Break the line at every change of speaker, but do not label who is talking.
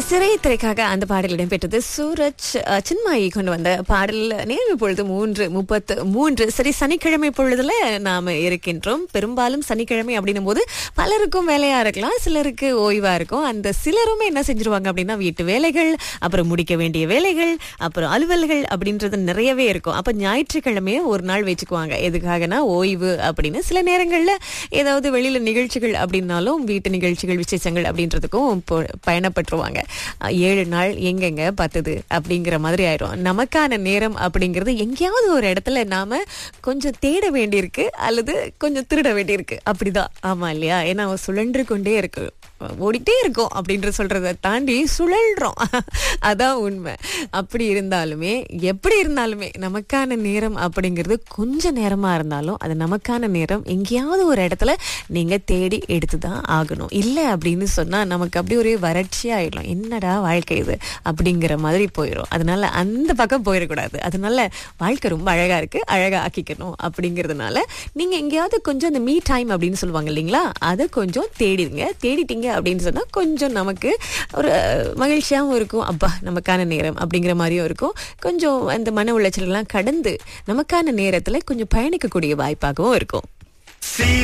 சிறை திரைக்காக அந்த பாடல் இடம்பெற்றது சூரஜ் அஹ், சின்மாயி கொண்டு வந்த பாடல் நேர்வு பொழுது மூன்று முப்பத்து மூன்று சரி சனிக்கிழமை பொழுதுல நாம இருக்கின்றோம் பெரும்பாலும் சனிக்கிழமை அப்படின்னும் போது பலருக்கும் வேலையா இருக்கலாம் சிலருக்கு ஓய்வா இருக்கும் அந்த சிலருமே என்ன செஞ்சிருவாங்க அப்படின்னா வீட்டு வேலைகள் அப்புறம் முடிக்க வேண்டிய வேலைகள் அப்புறம் அலுவல்கள் அப்படின்றது நிறையவே இருக்கும் அப்ப ஞாயிற்றுக்கிழமையே ஒரு நாள் வச்சுக்குவாங்க எதுக்காகனா ஓய்வு அப்படின்னு சில நேரங்கள்ல ஏதாவது வெளியில நிகழ்ச்சிகள் அப்படின்னாலும் வீட்டு நிகழ்ச்சிகள் விசேஷங்கள் அப்படின்றதுக்கும் போ- பயணப்பட்டுருவாங்க அஹ் ஏழு நாள் எங்கெங்க பத்துது அப்படிங்கிற மாதிரி ஆயிரும் நமக்கான நேரம் அப்படிங்கிறது எங்கேயாவது ஒரு இடத்துல நாம கொஞ்சம் தேட வேண்டியிருக்கு அல்லது கொஞ்சம் திருட வேண்டியிருக்கு அப்படிதான் ஆமா இல்லையா ஏன்னா அவன் சுழன்று கொண்டே இருக்கு ஓடிட்டே இருக்கும் அப்படின்ற சொல்றதை தாண்டி சுழல்றோம் அதான் உண்மை அப்படி இருந்தாலுமே எப்படி இருந்தாலுமே நமக்கான நேரம் அப்படிங்கிறது கொஞ்ச நேரமா இருந்தாலும் அது நமக்கான நேரம் எங்கேயாவது ஒரு இடத்துல நீங்க தேடி எடுத்து தான் ஆகணும் இல்லை அப்படின்னு சொன்னா நமக்கு அப்படி ஒரு வறட்சி ஆயிடும் என்னடா வாழ்க்கை இது அப்படிங்கிற மாதிரி போயிடும் அதனால அந்த பக்கம் போயிடக்கூடாது அதனால வாழ்க்கை ரொம்ப அழகா இருக்கு அழகா ஆக்கிக்கணும் அப்படிங்கிறதுனால நீங்க எங்கேயாவது கொஞ்சம் அந்த மீ டைம் அப்படின்னு சொல்லுவாங்க இல்லைங்களா அதை கொஞ்சம் தேடிடுங்க தேடிட்டீங்க அப்படின்னு சொன்னா கொஞ்சம் நமக்கு ஒரு மகிழ்ச்சியாகவும் இருக்கும் அப்பா நமக்கான நேரம் அப்படிங்கிற மாதிரியும் இருக்கும் கொஞ்சம் அந்த மன உளைச்சல் எல்லாம் கடந்து நமக்கான நேரத்துல கொஞ்சம் பயணிக்கக்கூடிய வாய்ப்பாகவும் இருக்கும்
See